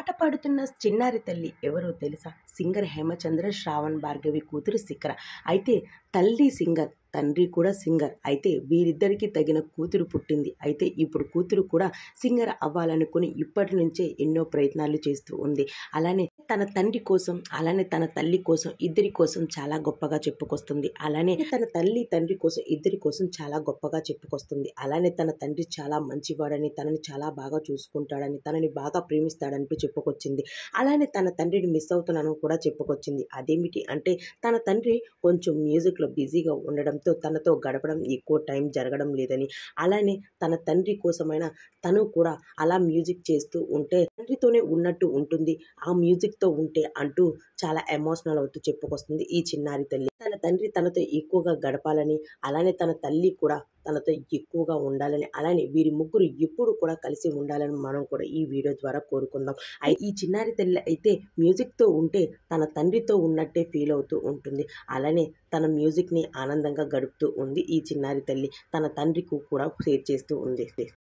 పాట పాడుతున్న చిన్నారి తల్లి ఎవరో తెలుసా సింగర్ హేమచంద్ర శ్రావణ్ భార్గవి కూతురు శిఖర అయితే తల్లి సింగర్ తండ్రి కూడా సింగర్ అయితే వీరిద్దరికీ తగిన కూతురు పుట్టింది అయితే ఇప్పుడు కూతురు కూడా సింగర్ అవ్వాలనుకుని ఇప్పటి నుంచే ఎన్నో ప్రయత్నాలు చేస్తూ ఉంది అలానే తన తండ్రి కోసం అలానే తన తల్లి కోసం ఇద్దరి కోసం చాలా గొప్పగా చెప్పుకొస్తుంది అలానే తన తల్లి తండ్రి కోసం ఇద్దరి కోసం చాలా గొప్పగా చెప్పుకొస్తుంది అలానే తన తండ్రి చాలా మంచివాడని తనని చాలా బాగా చూసుకుంటాడని తనని బాగా ప్రేమిస్తాడంటూ చెప్పుకొచ్చింది అలానే తన తండ్రిని మిస్ అవుతున్నాను కూడా చెప్పుకొచ్చింది అదేమిటి అంటే తన తండ్రి కొంచెం మ్యూజిక్లో బిజీగా ఉండడంతో తనతో గడపడం ఎక్కువ టైం జరగడం లేదని అలానే తన తండ్రి కోసమైనా తను కూడా అలా మ్యూజిక్ చేస్తూ ఉంటే తండ్రితోనే ఉన్నట్టు ఉంటుంది ఆ మ్యూజిక్తో ఉంటే అంటూ చాలా ఎమోషనల్ అవుతూ చెప్పుకొస్తుంది ఈ చిన్నారి తల్లి తన తండ్రి తనతో ఎక్కువగా గడపాలని అలానే తన తల్లి కూడా తనతో ఎక్కువగా ఉండాలని అలానే వీరి ముగ్గురు ఎప్పుడు కూడా కలిసి ఉండాలని మనం కూడా ఈ వీడియో ద్వారా కోరుకుందాం అయి ఈ చిన్నారి తల్లి అయితే మ్యూజిక్తో ఉంటే తన తండ్రితో ఉన్నట్టే ఫీల్ అవుతూ ఉంటుంది అలానే తన మ్యూజిక్ని ఆనందంగా గడుపుతూ ఉంది ఈ చిన్నారి తల్లి తన తండ్రికి కూడా షేర్ చేస్తూ ఉంది